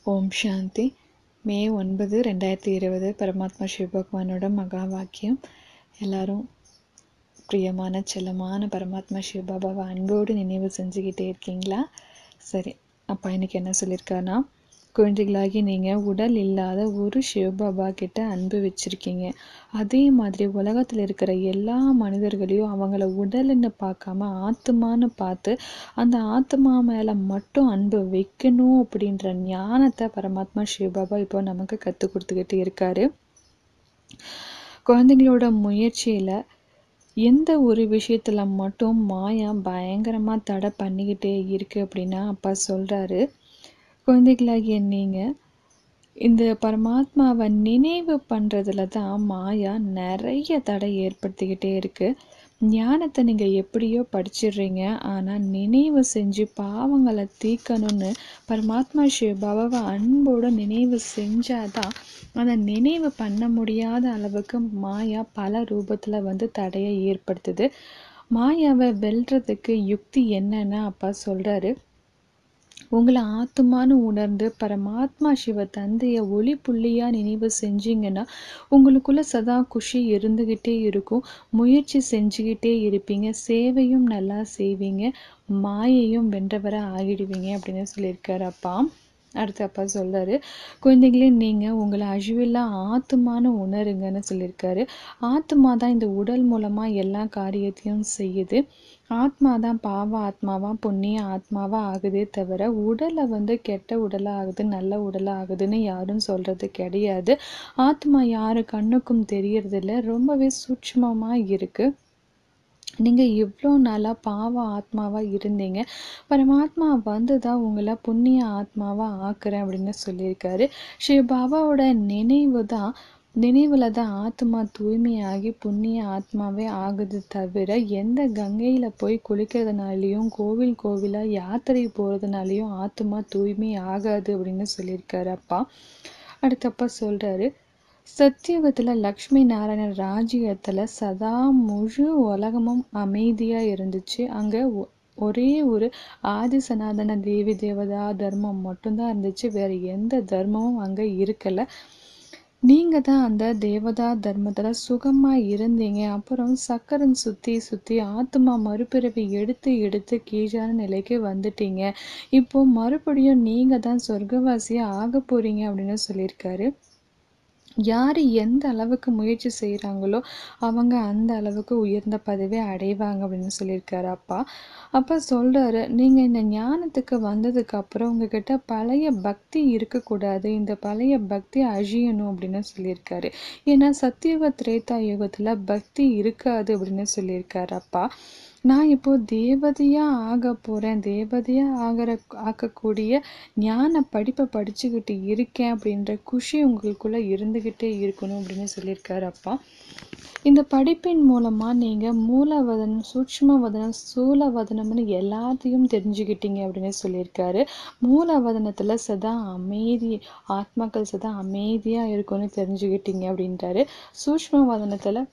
ஓம் சாந்தி மே ஒன்பது ரெண்டாயிரத்தி இருபது பரமாத்மா சிவபகவானோட மகா வாக்கியம் எல்லாரும் பிரியமான செல்லமான பரமாத்மா சிவபாபாவை அன்போடு நினைவு செஞ்சுக்கிட்டே இருக்கீங்களா சரி அப்பா இன்னைக்கு என்ன சொல்லியிருக்காருன்னா குழந்தைகளாகி நீங்கள் உடல் இல்லாத ஒரு சிவபாபா கிட்ட அன்பு வச்சுருக்கீங்க அதே மாதிரி உலகத்தில் இருக்கிற எல்லா மனிதர்களையும் அவங்கள உடல்னு பார்க்காம ஆத்மான்னு பார்த்து அந்த ஆத்மா மேலே மட்டும் அன்பு வைக்கணும் அப்படின்ற ஞானத்தை பரமாத்மா சிவபாபா இப்போ நமக்கு கற்றுக் கொடுத்துக்கிட்டு இருக்காரு குழந்தைங்களோட முயற்சியில் எந்த ஒரு விஷயத்தில் மட்டும் மாயா பயங்கரமாக தடை பண்ணிக்கிட்டே இருக்கு அப்படின்னா அப்பா சொல்கிறாரு குழந்தைகளாகிய நீங்கள் இந்த பரமாத்மாவை நினைவு பண்ணுறதுல தான் மாயா நிறைய தடை ஏற்படுத்திக்கிட்டே இருக்கு ஞானத்தை நீங்கள் எப்படியோ படிச்சிடுறீங்க ஆனால் நினைவு செஞ்சு பாவங்களை தீக்கணும்னு பரமாத்மா சிவபாபாவை அன்போடு நினைவு செஞ்சாதான் அந்த நினைவு பண்ண முடியாத அளவுக்கு மாயா பல ரூபத்தில் வந்து தடையை ஏற்படுத்துது மாயாவை வெல்றதுக்கு யுக்தி என்னன்னு அப்பா சொல்கிறாரு உங்களை ஆத்துமான்னு உணர்ந்து பரமாத்மா சிவ தந்தைய ஒளி புள்ளியா நினைவு செஞ்சீங்கன்னா உங்களுக்குள்ள சதா குஷி இருந்துகிட்டே இருக்கும் முயற்சி செஞ்சுக்கிட்டே இருப்பீங்க சேவையும் நல்லா செய்வீங்க மாயையும் வென்றவர ஆகிடுவீங்க அப்படின்னு சொல்லியிருக்காரு அப்பா அடுத்து அப்பா சொல்றாரு குழந்தைங்களே நீங்கள் உங்களை அழிவில்லா ஆத்துமான்னு உணருங்கன்னு சொல்லியிருக்காரு ஆத்மா தான் இந்த உடல் மூலமாக எல்லா காரியத்தையும் செய்யுது ஆத்மா தான் பாவ ஆத்மாவா புண்ணிய ஆத்மாவா ஆகுதே தவிர உடலை வந்து கெட்ட உடலாக ஆகுது நல்ல உடலாக ஆகுதுன்னு யாரும் சொல்றது கிடையாது ஆத்மா யாரு கண்ணுக்கும் தெரியறதில்ல ரொம்பவே சூட்சமமாக இருக்கு நீங்கள் இவ்வளோ நாளாக பாவ ஆத்மாவாக இருந்தீங்க பரமாத்மா வந்து தான் உங்களை புண்ணிய ஆத்மாவாக ஆக்குறேன் அப்படின்னு சொல்லியிருக்காரு ஸ்ரீ பாபாவோட நினைவு தான் நினைவில் தான் ஆத்மா தூய்மையாகி புண்ணிய ஆத்மாவே ஆகுது தவிர எந்த கங்கையில் போய் குளிக்கிறதுனாலையும் கோவில் கோவிலாக யாத்திரை போகிறதுனாலையும் ஆத்மா தூய்மை ஆகாது அப்படின்னு சொல்லியிருக்காரு அப்பா அடுத்தப்பா சொல்கிறாரு சத்தியுகத்தில் லக்ஷ்மி நாராயண ராஜ்யத்தில் சதா முழு உலகமும் அமைதியாக இருந்துச்சு அங்கே ஒரே ஒரு ஆதி சனாதன தேவி தேவதா தர்மம் மட்டும்தான் இருந்துச்சு வேற எந்த தர்மமும் அங்கே இருக்கலை நீங்கள் தான் அந்த தேவதா தர்மத்தில் சுகமாக இருந்தீங்க அப்புறம் சக்கரன் சுற்றி சுற்றி ஆத்மா மறுபிறவி எடுத்து எடுத்து கீழான நிலைக்கு வந்துட்டீங்க இப்போ மறுபடியும் நீங்கள் தான் சொர்க்கவாசியாக ஆக போகிறீங்க அப்படின்னு சொல்லியிருக்காரு யார் எந்த அளவுக்கு முயற்சி செய்கிறாங்களோ அவங்க அந்த அளவுக்கு உயர்ந்த பதவி அடைவாங்க அப்படின்னு சொல்லியிருக்காரு அப்பா அப்பா சொல்கிறாரு நீங்கள் இந்த ஞானத்துக்கு வந்ததுக்கு அப்புறம் உங்ககிட்ட பழைய பக்தி இருக்கக்கூடாது இந்த பழைய பக்தி அழியணும் அப்படின்னு சொல்லியிருக்காரு ஏன்னா சத்தியுக திரேதா யுகத்தில் பக்தி இருக்காது அப்படின்னு சொல்லியிருக்காரு அப்பா நான் இப்போ தேவதையா ஆக போறேன் தேவதையா ஆகிற ஆக்கக்கூடிய ஞான படிப்பை படிச்சுக்கிட்டு இருக்கேன் அப்படின்ற குஷி உங்களுக்குள்ள இருந்துகிட்டே இருக்கணும் அப்படின்னு சொல்லியிருக்காரு அப்பா இந்த படிப்பின் மூலமா நீங்க மூலவதனம் சூட்ச்மவதனம் சூலவதனம்னு எல்லாத்தையும் தெரிஞ்சுக்கிட்டீங்க அப்படின்னு சொல்லியிருக்காரு மூலவதனத்துல சதா அமைதி ஆத்மாக்கள் சதா அமைதியா இருக்கும்னு தெரிஞ்சுக்கிட்டீங்க அப்படின்றாரு சூக்ம வதனத்துல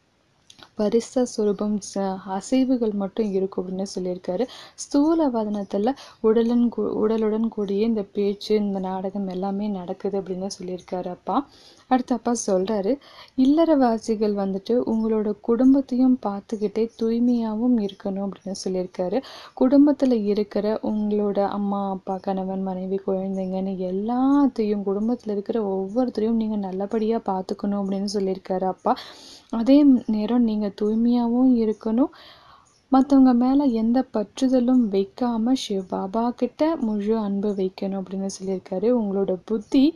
பரிச சுரூபம் அசைவுகள் மட்டும் இருக்கும் அப்படின்னு சொல்லியிருக்காரு ஸ்தூல வதனத்தில் உடலன் உடலுடன் கூடிய இந்த பேச்சு இந்த நாடகம் எல்லாமே நடக்குது அப்படின்னு சொல்லியிருக்காரு அப்பா அடுத்த அப்பா சொல்கிறாரு இல்லறவாசிகள் வந்துட்டு உங்களோட குடும்பத்தையும் பார்த்துக்கிட்டே தூய்மையாகவும் இருக்கணும் அப்படின்னு சொல்லியிருக்காரு குடும்பத்தில் இருக்கிற உங்களோட அம்மா அப்பா கணவன் மனைவி குழந்தைங்கன்னு எல்லாத்தையும் குடும்பத்தில் இருக்கிற ஒவ்வொருத்தரையும் நீங்கள் நல்லபடியாக பார்த்துக்கணும் அப்படின்னு சொல்லியிருக்காரு அப்பா அதே நேரம் நீங்கள் தூய்மையாகவும் இருக்கணும் மற்றவங்க மேலே எந்த பற்றுதலும் வைக்காம சிவ பாபா கிட்ட முழு அன்பு வைக்கணும் அப்படின்னு சொல்லியிருக்காரு உங்களோட புத்தி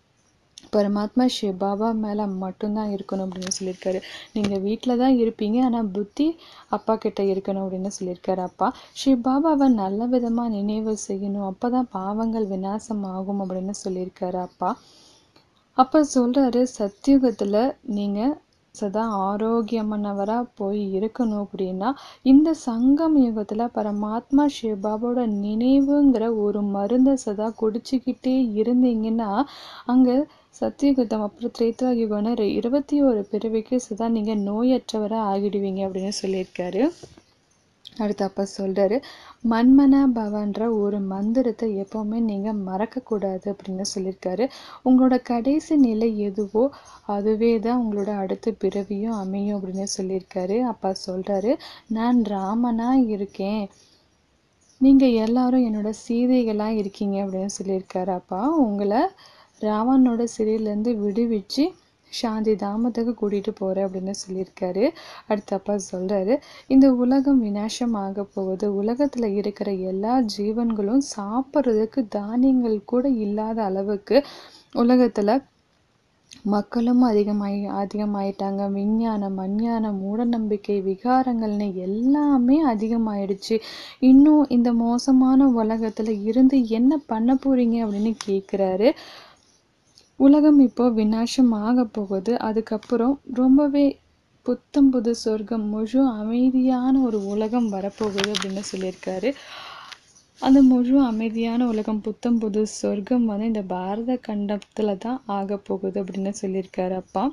பரமாத்மா சிவ பாபா மேலே மட்டும்தான் இருக்கணும் அப்படின்னு சொல்லியிருக்காரு நீங்கள் வீட்டில் தான் இருப்பீங்க ஆனால் புத்தி அப்பா கிட்ட இருக்கணும் அப்படின்னு சொல்லியிருக்காரு அப்பா ஸ்ரீ பாபாவை நல்ல விதமாக நினைவு செய்யணும் அப்போ தான் பாவங்கள் விநாசம் ஆகும் அப்படின்னு சொல்லியிருக்காரு அப்பா அப்போ சொல்கிறாரு சத்தியுகத்தில் நீங்கள் சதா ஆரோக்கியமானவராக போய் இருக்கணும் அப்படின்னா இந்த சங்கம் யுகத்தில் பரமாத்மா சிவபாபாவோட நினைவுங்கிற ஒரு மருந்தை சதா குடிச்சிக்கிட்டே இருந்தீங்கன்னா அங்கே சத்தியுகத்தம் அப்புறம் திரேத்வா யுகம்னு இருபத்தி ஒரு பிறவிக்கு சதா நீங்கள் நோயற்றவராக ஆகிடுவீங்க அப்படின்னு சொல்லியிருக்காரு அடுத்து அப்பா சொல்றாரு மன்மனா பவன்ற ஒரு மந்திரத்தை எப்பவுமே நீங்க மறக்கக்கூடாது அப்படின்னு சொல்லியிருக்காரு உங்களோட கடைசி நிலை எதுவோ அதுவே தான் உங்களோட அடுத்த பிறவியும் அமையும் அப்படின்னு சொல்லியிருக்காரு அப்பா சொல்றாரு நான் ராமனா இருக்கேன் நீங்க எல்லாரும் என்னோட சீதைகளா இருக்கீங்க அப்படின்னு சொல்லியிருக்காரு அப்பா உங்களை ராவணனோட சிறையிலேருந்து விடுவிச்சு சாந்தி தாமத்துக்கு கூட்டிட்டு போறேன் அப்படின்னு சொல்லியிருக்காரு அடுத்து அப்பா சொல்றாரு இந்த உலகம் விநாசம் ஆக போகுது உலகத்துல இருக்கிற எல்லா ஜீவன்களும் சாப்பிட்றதுக்கு தானியங்கள் கூட இல்லாத அளவுக்கு உலகத்துல மக்களும் அதிகமாயி அதிகமாயிட்டாங்க விஞ்ஞானம் அஞ்ஞானம் மூடநம்பிக்கை விகாரங்கள்னு எல்லாமே அதிகமாயிடுச்சு இன்னும் இந்த மோசமான உலகத்துல இருந்து என்ன பண்ண போறீங்க அப்படின்னு கேக்குறாரு உலகம் இப்போ விநாசம் ஆக போகுது அதுக்கப்புறம் ரொம்பவே புத்தம் புது சொர்க்கம் முழு அமைதியான ஒரு உலகம் வரப்போகுது அப்படின்னு சொல்லியிருக்காரு அந்த முழு அமைதியான உலகம் புத்தம் புது சொர்க்கம் வந்து இந்த பாரத கண்டத்துல தான் ஆக போகுது அப்படின்னு சொல்லியிருக்காரு அப்பா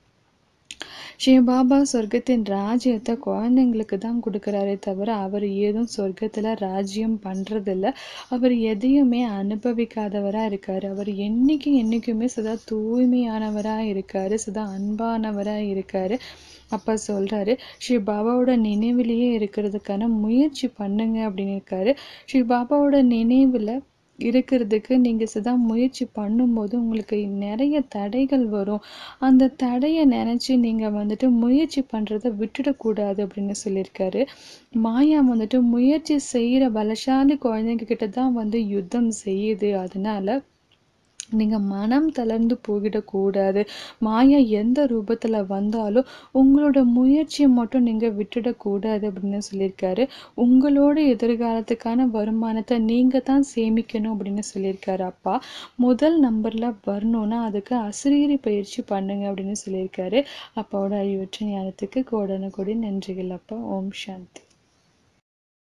சிவபாபா சொர்க்கத்தின் ராஜ்யத்தை குழந்தைங்களுக்கு தான் கொடுக்குறாரே தவிர அவர் ஏதும் சொர்க்கத்துல ராஜ்யம் பண்றதில்ல அவர் எதையுமே அனுபவிக்காதவரா இருக்காரு அவர் என்னைக்கு என்னைக்குமே சதா தூய்மையானவரா இருக்காரு சதா அன்பானவரா இருக்காரு அப்பா சொல்றாரு ஸ்ரீ பாபாவோட நினைவிலேயே இருக்கிறதுக்கான முயற்சி பண்ணுங்க அப்படின்னு இருக்காரு ஸ்ரீ பாபாவோட நினைவுல இருக்கிறதுக்கு நீங்க சதா முயற்சி பண்ணும்போது உங்களுக்கு நிறைய தடைகள் வரும் அந்த தடையை நினைச்சு நீங்க வந்துட்டு முயற்சி பண்றதை விட்டுடக்கூடாது அப்படின்னு சொல்லியிருக்காரு மாயா வந்துட்டு முயற்சி செய்யற பலசாலி குழந்தைங்க கிட்ட தான் வந்து யுத்தம் செய்யுது அதனால நீங்க மனம் தளர்ந்து போயிடக்கூடாது மாயா எந்த ரூபத்துல வந்தாலும் உங்களோட முயற்சியை மட்டும் நீங்க விட்டுடக்கூடாது அப்படின்னு சொல்லியிருக்காரு உங்களோட எதிர்காலத்துக்கான வருமானத்தை நீங்க தான் சேமிக்கணும் அப்படின்னு சொல்லியிருக்காரு அப்பா முதல் நம்பர்ல வரணும்னா அதுக்கு அசிரீரி பயிற்சி பண்ணுங்க அப்படின்னு சொல்லியிருக்காரு அப்பாவோட அறிவற்ற ஞானத்துக்கு கோடான கோடி நன்றிகள் அப்பா ஓம் சாந்தி